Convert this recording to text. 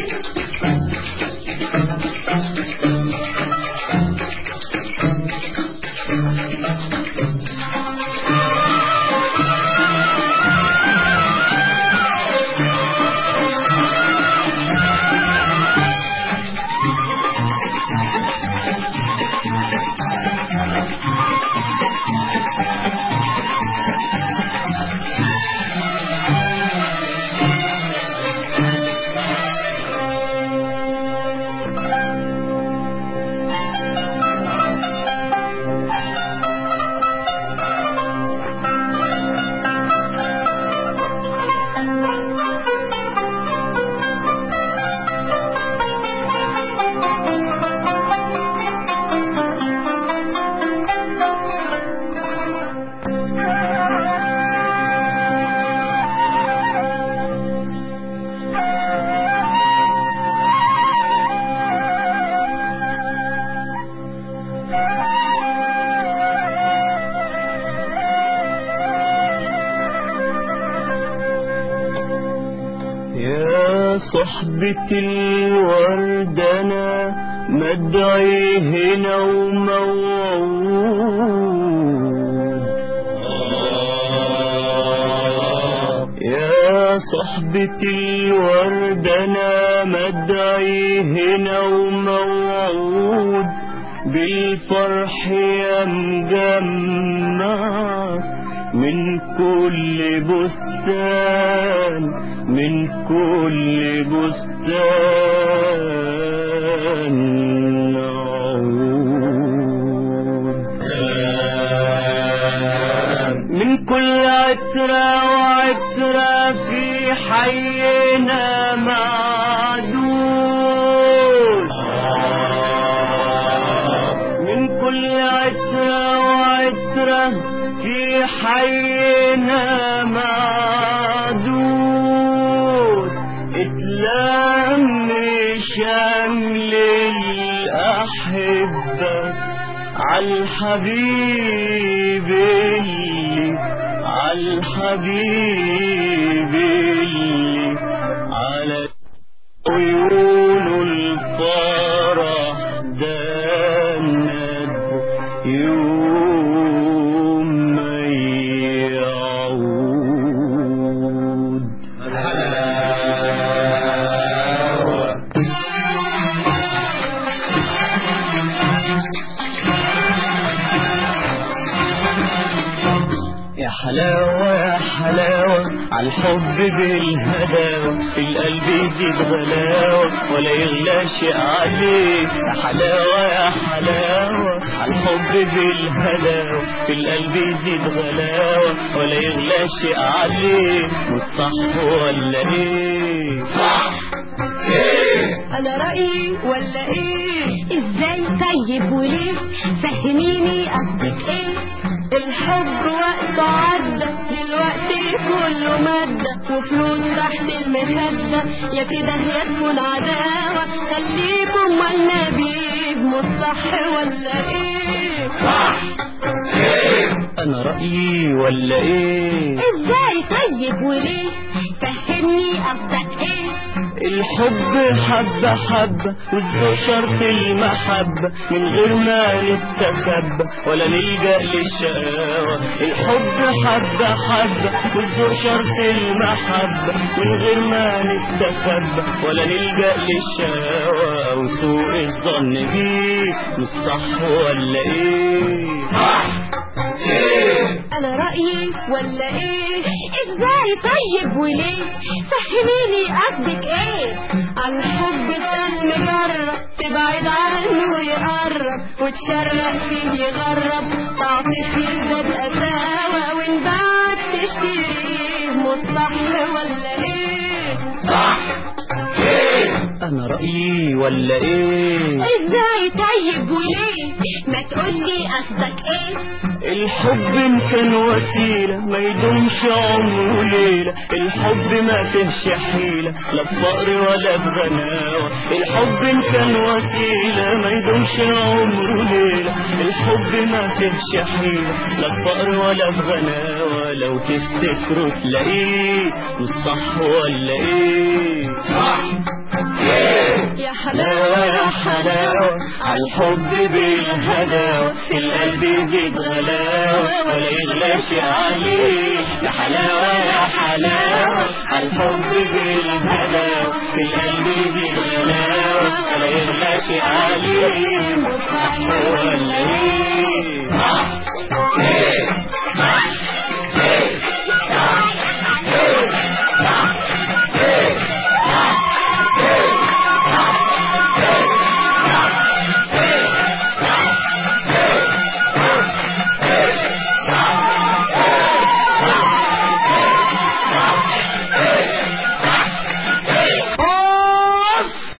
يا صحبة الورد أنا مدعي هنا وموعود يا صحبة الورد أنا مدعي هنا وموعود بالفرح يا مجمع من كل بستان من كل بستان عود من كل عترة وعترة في حينا معدود من كل عترة وعترة في حينا معدود اتلم شمل الأحبة عالحبيب اللي عالحبيب اللي على عيون الفرح دند يوم ما يعود يا حلاوة يا حلاوة عالحب بالهداوة القلب يزيد غلاوة ولا يغلى شيء عليه يا حلاوة يا حلاوة عالحب بالهداوة القلب يزيد غلاوة ولا يغلى شيء عليه مش صح ولا ايه انا رأيي ولا ايه ازاي طيب وليه فهميني قصدك ايه الحب وقت عدى دلوقتي كله مادة وفلوس تحت المخدة يا كده يا تكون عداوة خليكم مالنا بيه مش صح ولا ايه انا رأيي ولا ايه ازاي طيب وليه فهمني قصدك ايه الحب حبة حبة وذو شرط المحبة من غير ما نستخبى ولا نلجأ للشقاوة الحب حبة حبة وذو شرط المحبة من غير ما نستخبى ولا نلجأ للشقاوة وسوء الظن بيه مش صح ولا ايه انا رأيي ولا ايه ازاي طيب وليه فهميني قصدك ايه عن حب سهل جرب تبعد عنه يقرب وتشرق فيه يغرب تعطف يزداد قساوة وان بعد تشتريه مصح ولا ايه انا رأيي ولا ايه ازاي طيب وليه ما تقولي قصدك ايه الحب إن كان وسيلة ما يدومش عمره ليلة الحب ما فيهش حيلة لا بفقر ولا بغناوة الحب إن كان وسيلة ما يدومش عمره ليلة الحب ما فيهش حيلة لا بفقر ولا بغناوة لو تفتكروا تلاقيه مش صح ولا ايه حلاوة يا حلاوة عالحب بالهداوة في القلب يزيد غلاوة ولا يغلاش عليه يا حلاوة يا حلاوة عالحب بالهداوة في القلب يزيد غلاوة ولا يغلاش عليه صح ولا ايه